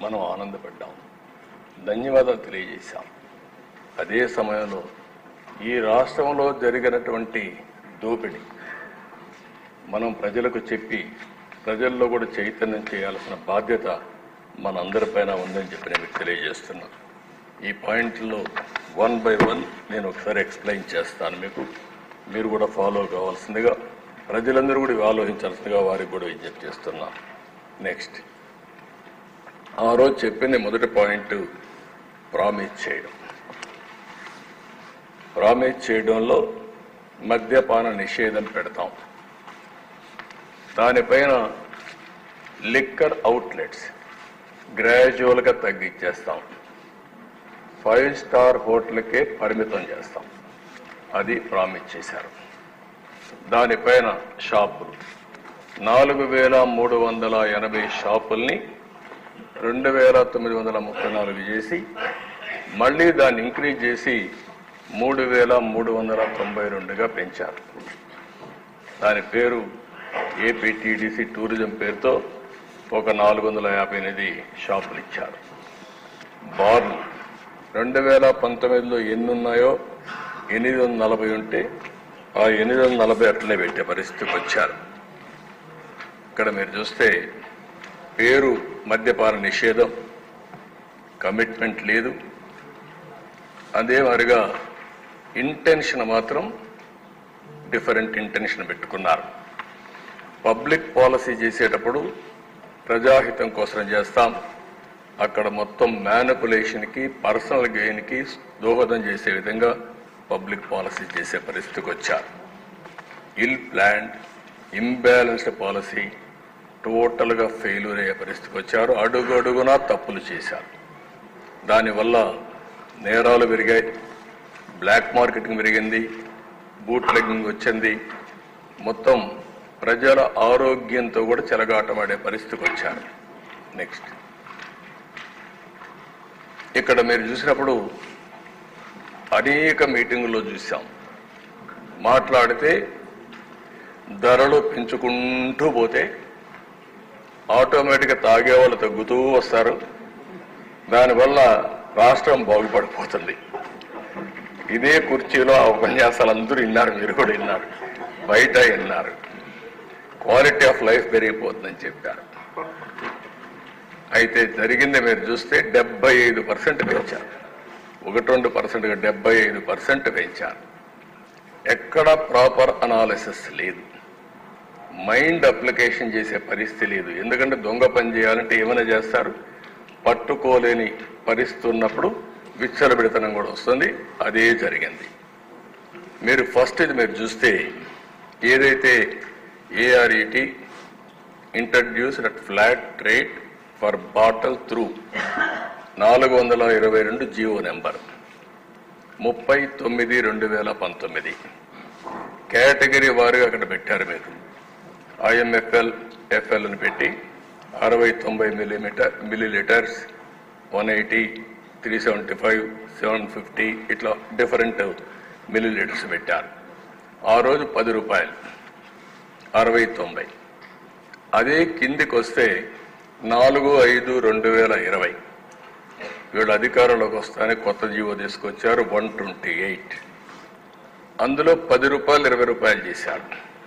మనం ఆనందపడ్డాం ధన్యవాదాలు తెలియజేశాం అదే సమయంలో ఈ రాష్ట్రంలో జరిగినటువంటి దోపిడీ మనం ప్రజలకు చెప్పి ప్రజల్లో కూడా చైతన్యం చేయాల్సిన బాధ్యత మనందరిపైన ఉందని చెప్పి నేను మీకు తెలియజేస్తున్నాను ఈ పాయింట్లో వన్ బై వన్ నేను ఒకసారి ఎక్స్ప్లెయిన్ చేస్తాను మీకు మీరు కూడా ఫాలో కావాల్సిందిగా ప్రజలందరూ కూడా ఇవి ఆలోచించాల్సిందిగా వారికి కూడా విజ్ఞప్తి చేస్తున్నాను నెక్స్ట్ ఆ రోజు చెప్పింది మొదటి పాయింట్ ప్రామిస్ చేయడం ప్రామిస్ చేయడంలో మద్యపాన నిషేధం పెడతాం దానిపైన లిక్కర్ అవుట్లెట్స్ గ్రాడ్యువల్గా తగ్గించేస్తాం ఫైవ్ స్టార్ హోటల్కే పరిమితం చేస్తాం అది ప్రామిస్ చేశారు దానిపైన షాపులు నాలుగు వేల మూడు వందల ఎనభై షాపుల్ని రెండు వేల తొమ్మిది వందల ముప్పై నాలుగు చేసి మళ్ళీ దాన్ని ఇంక్రీజ్ చేసి మూడు వేల మూడు వందల తొంభై రెండుగా పెంచారు దాని పేరు ఏపీటీడీసీ టూరిజం పేరుతో ఒక నాలుగు వందల యాభై ఎనిమిది షాపులు ఇచ్చారు బార్లు రెండు వేల పంతొమ్మిదిలో ఎన్ని ఉన్నాయో ఎనిమిది వందల నలభై ఉంటే ఆ ఎనిమిది వందల నలభై అట్లనే పెట్టే పరిస్థితికి వచ్చారు ఇక్కడ మీరు చూస్తే పేరు మద్యపాన నిషేధం కమిట్మెంట్ లేదు అదే మాదిరిగా ఇంటెన్షన్ మాత్రం డిఫరెంట్ ఇంటెన్షన్ పెట్టుకున్నారు పబ్లిక్ పాలసీ చేసేటప్పుడు ప్రజాహితం కోసం చేస్తాం అక్కడ మొత్తం మ్యానిపులేషన్కి పర్సనల్ గెయిన్కి దోహదం చేసే విధంగా పబ్లిక్ పాలసీ చేసే పరిస్థితికి వచ్చారు ఇల్ ప్లాన్డ్ ఇంబ్యాలెన్స్డ్ పాలసీ టోటల్గా ఫెయిల్యూర్ అయ్యే పరిస్థితికి వచ్చారు అడుగు అడుగునా తప్పులు చేశారు దానివల్ల నేరాలు పెరిగాయి బ్లాక్ మార్కెటింగ్ పెరిగింది బూట్ లెగ్గింగ్ వచ్చింది మొత్తం ప్రజల ఆరోగ్యంతో కూడా చెలగాటమాడే పరిస్థితికి వచ్చారు నెక్స్ట్ ఇక్కడ మీరు చూసినప్పుడు అనేక మీటింగుల్లో చూసాం మాట్లాడితే ధరలు పెంచుకుంటూ పోతే ఆటోమేటిక్గా తాగే వాళ్ళు తగ్గుతూ వస్తారు దానివల్ల రాష్ట్రం బాగుపడిపోతుంది ఇదే కుర్చీలో ఆ ఉపన్యాసాలు అందరూ విన్నారు మీరు కూడా విన్నారు బయట విన్నారు క్వాలిటీ ఆఫ్ లైఫ్ పెరిగిపోతుందని చెప్పారు అయితే జరిగింది మీరు చూస్తే డెబ్బై ఐదు పర్సెంట్ పెంచారు ఒకటి రెండు పర్సెంట్గా డెబ్బై ఐదు పర్సెంట్ పెంచారు ఎక్కడ ప్రాపర్ అనాలిసిస్ లేదు మైండ్ అప్లికేషన్ చేసే పరిస్థితి లేదు ఎందుకంటే దొంగ పని చేయాలంటే ఏమైనా చేస్తారు పట్టుకోలేని పరిస్థితి ఉన్నప్పుడు విచ్చలబిడితనం కూడా వస్తుంది అదే జరిగింది మీరు ఫస్ట్ ఇది మీరు చూస్తే ఏదైతే ARET introduced at flat rate for bottle through నాలుగు వందల ఇరవై రెండు జియో నెంబర్ ముప్పై తొమ్మిది రెండు వేల పంతొమ్మిది కేటగిరీ వారుగా అక్కడ పెట్టారు మీరు ఐఎంఎఫ్ఎల్ ఎఫ్ఎల్ అని పెట్టి అరవై తొంభై millimetre millilitres one eighty three seventy five seven fifty ఇట్లా డిఫరెంట్ మిల్లీ లీటర్స్ పెట్టారు ఆ రోజు పది రూపాయలు అరవై తొంభై అదే కిందికి వస్తే నాలుగు ఐదు రెండు వేల ఇరవై వీళ్ళు అధికారంలోకి వస్తానే కొత్త జీవో తీసుకొచ్చారు వన్ ట్వంటీ ఎయిట్ అందులో పది రూపాయలు ఇరవై రూపాయలు చేశారు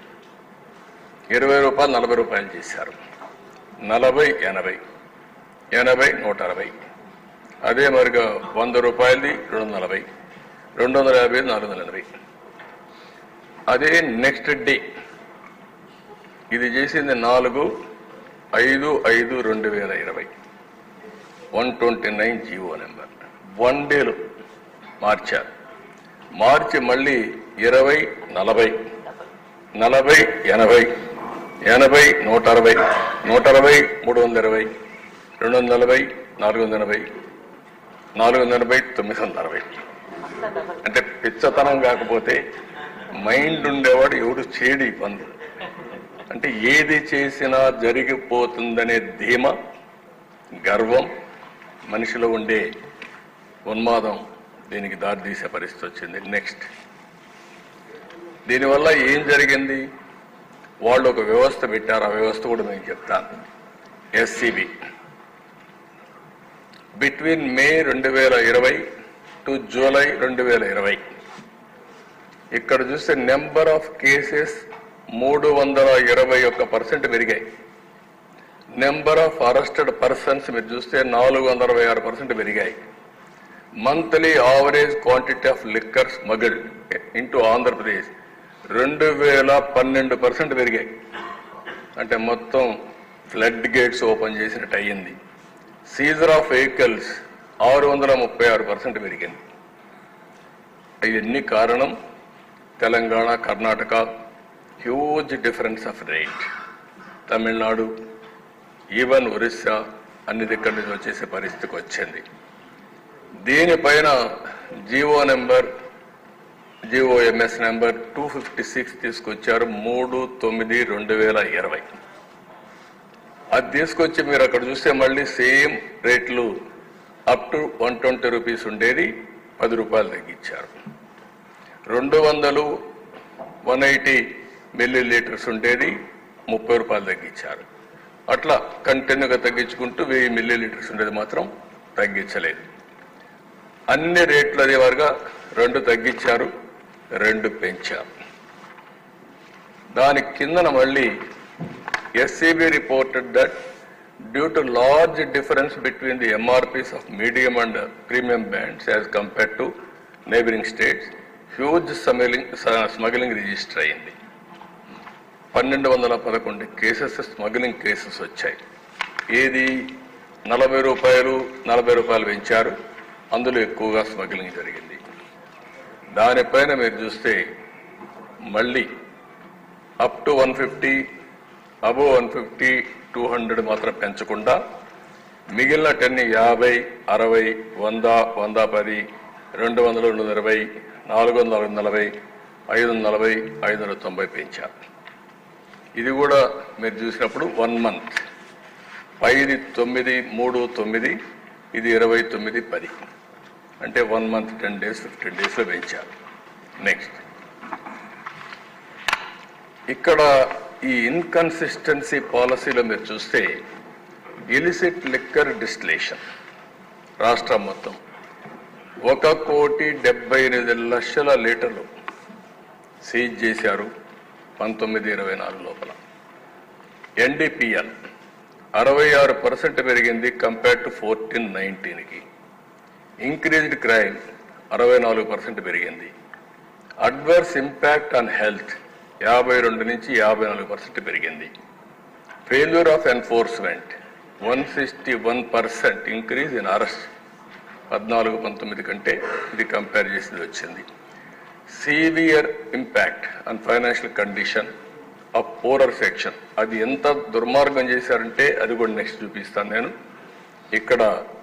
ఇరవై రూపాయలు నలభై రూపాయలు చేశారు నలభై ఎనభై ఎనభై నూట అరవై అదే మరిగా వంద రూపాయలది రెండు వందల నలభై రెండు వందల యాభై నాలుగు వందల ఎనభై అదే నెక్స్ట్ డే ఇది చేసింది నాలుగు ఐదు ఐదు రెండు వేల ఇరవై one twenty nine GO number one డేలో మార్చారు మార్చి మళ్ళీ ఇరవై నలభై నలభై ఎనభై ఎనభై నూట అరవై నూట అరవై మూడు వందల ఇరవై రెండు వందల నలభై నాలుగు వందల ఎనభై నాలుగు వందల ఎనభై తొమ్మిది వందల అరవై అంటే పిచ్చతనం కాకపోతే మైండ్ ఉండేవాడు ఎవడు చేయడు ఈ పనులు అంటే ఏది చేసినా జరిగిపోతుందనే ధీమ గర్వం మనిషిలో ఉండే ఉన్మాదం దీనికి దారితీసే పరిస్థితి వచ్చింది నెక్స్ట్ దీనివల్ల ఏం జరిగింది వాళ్ళు ఒక వ్యవస్థ పెట్టారు ఆ వ్యవస్థ కూడా నేను చెప్తాను ఎస్సిబి బిట్వీన్ మే రెండు వేల ఇరవై టు జూలై రెండు వేల ఇరవై ఇక్కడ చూస్తే నెంబర్ ఆఫ్ కేసెస్ మూడు వందల ఇరవై ఒక్క పర్సెంట్ పెరిగాయి నెంబర్ ఆఫ్ అరెస్టెడ్ పర్సన్స్ మీరు చూస్తే నాలుగు వందల అరవై ఆరు పర్సెంట్ పెరిగాయి monthly average quantity of liquor స్మగిల్డ్ into Andhra Pradesh రెండు వేల పన్నెండు పర్సెంట్ పెరిగాయి అంటే మొత్తం ఫ్లడ్ గేట్స్ ఓపెన్ చేసినట్టు అయ్యింది సీజర్ ఆఫ్ వెహికల్స్ ఆరు వందల ముప్పై ఆరు పర్సెంట్ పెరిగింది ఇవన్నీ కారణం Telangana Karnataka huge difference of rate Tamil Nadu even Orissa అన్ని దగ్గర నుంచి వచ్చేసే పరిస్థితికి వచ్చింది దీనిపైన GO number GOMs number two fifty six తీసుకొచ్చారు మూడు తొమ్మిది రెండు వేల ఇరవై అది తీసుకొచ్చి మీరు అక్కడ చూస్తే మళ్ళీ సేమ్ రేట్లు up to one twenty rupees ఉండేది పది రూపాయలు తగ్గించారు రెండు వందలు వన్ ఎయిటీ మిల్లీ లీటర్స్ ఉండేది ముప్పై రూపాయలు తగ్గించారు అట్లా కంటిన్యూగా తగ్గించుకుంటూ వెయ్యి మిల్లీ లీటర్స్ ఉండేది మాత్రం తగ్గించలేదు అన్ని రేట్లు అదేవారుగా రెండు తగ్గించారు రెండు పెంచారు దాని కిందన మళ్ళీ SCB reported that due to large difference between the MRPs of medium and premium brands as compare to neighbouring states huge smuggling smuggling register అయింది పన్నెండు వందల పదకొండు కేసెస్ స్మగ్లింగ్ కేసెస్ వచ్చాయి ఏది నలభై రూపాయలు నలభై రూపాయలు పెంచారు అందులో ఎక్కువగా స్మగ్లింగ్ జరిగింది దానిపైన మీరు చూస్తే మళ్ళీ up to one fifty above one fifty two hundred మాత్రం పెంచకుండా మిగిలిన టెన్ యాభై అరవై వంద వంద పది రెండు వందల రెండు వందల ఇరవై నాలుగు వందల నాలుగు వందల నలభై ఐదు వందల నలభై ఐదు వందల తొంభై పెంచారు ఇది కూడా మీరు చూసినప్పుడు వన్ మంత్ పైది తొమ్మిది మూడు తొమ్మిది ఇది ఇరవై తొమ్మిది పది అంటే one month ten days fifteen డేస్లో పెంచారు నెక్స్ట్ ఇక్కడ ఈ ఇన్కన్సిస్టెన్సీ పాలసీలో మీరు చూస్తే ఇలిసిట్ లిక్కర్ డిస్టిలేషన్ రాష్ట్రం మొత్తం ఒక కోటి డెబ్బై ఎనిమిది లక్షల లీటర్లు సీజ్ చేశారు పంతొమ్మిది ఇరవై నాలుగు లోపల ఎన్డీపీఎల్ అరవై ఆరు పర్సెంట్ పెరిగింది కంపేర్ టు ఫోర్టీన్ నైన్టీన్కి ఇంక్రీజ్డ్ క్రైమ్ అరవై నాలుగు పర్సెంట్ పెరిగింది అడ్వర్స్ ఇంపాక్ట్ ఆన్ హెల్త్ యాభై రెండు నుంచి యాభై నాలుగు పర్సెంట్ పెరిగింది failure of enforcement one sixty one percent increase in arrest పద్నాలుగు పంతొమ్మిది కంటే ఇది కంపేర్ చేసేది వచ్చింది severe impact on financial condition of poorer section అది ఎంత దుర్మార్గం చేశారంటే అది కూడా నెక్స్ట్ చూపిస్తాను నేను ఇక్కడ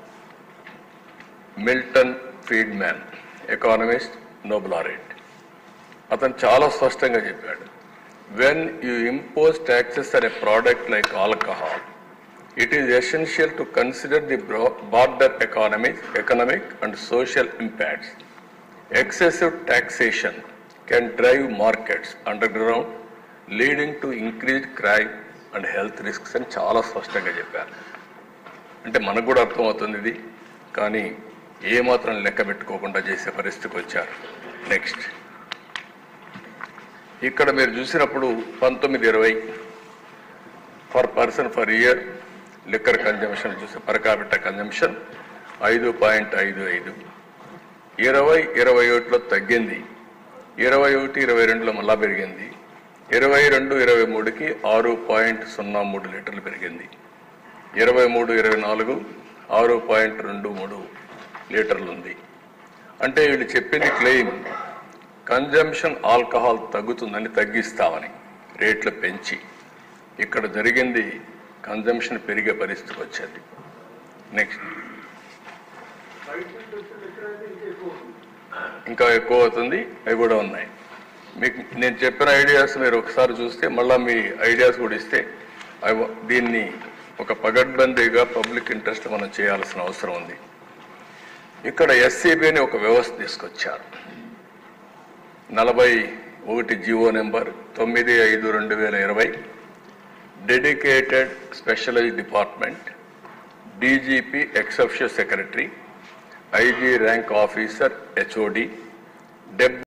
Milton Friedman economist Nobel laureate అతను చాలా స్పష్టంగా చెప్పాడు వెన్ యూ ఇంపోజ్ ట్యాక్సెస్ అనే product like alcohol it is essential to consider the broader economic economic and social impacts excessive taxation can drive markets underground, leading to increased crime and health risks అని చాలా స్పష్టంగా చెప్పారు అంటే మనకు కూడా అర్థమవుతుంది ఇది కానీ ఏమాత్రం లెక్క పెట్టుకోకుండా చేసే పరిస్థితికి వచ్చారు నెక్స్ట్ ఇక్కడ మీరు చూసినప్పుడు పంతొమ్మిది ఇరవై for person for year liquor consumption చూస్తే పర్ క్యాపిటల్ కన్జంప్షన్ ఐదు పాయింట్ ఐదు ఐదు ఇరవై ఇరవై ఒకటిలో తగ్గింది ఇరవై ఒకటి ఇరవై రెండులో మళ్ళా పెరిగింది ఇరవై రెండు ఇరవై మూడుకి ఆరు పాయింట్ సున్నా మూడు లీటర్లు పెరిగింది ఇరవై మూడు ఇరవై నాలుగు ఆరు పాయింట్ రెండు మూడు లీటర్లు ఉంది అంటే వీళ్ళు చెప్పింది క్లెయిమ్ కన్జంప్షన్ ఆల్కహాల్ తగ్గుతుందని తగ్గిస్తామని రేట్లు పెంచి ఇక్కడ జరిగింది కన్జంప్షన్ పెరిగే పరిస్థితికి వచ్చింది నెక్స్ట్ ఇంకా ఎక్కువ అవుతుంది అవి కూడా ఉన్నాయి మీకు నేను చెప్పిన ఐడియాస్ మీరు ఒకసారి చూస్తే మళ్ళీ మీ ఐడియాస్ కూడా ఇస్తే అవి దీన్ని ఒక పగడ్బందీగా పబ్లిక్ ఇంట్రెస్ట్ మనం చేయాల్సిన అవసరం ఉంది ఇక్కడ ఎస్సీబీ అని ఒక వ్యవస్థ తీసుకొచ్చారు నలభై ఒకటి జివో నెంబర్ తొమ్మిది ఐదు రెండు వేల ఇరవై dedicated specialize department DGP exception secretary IG rank officer HOD డెబ్బై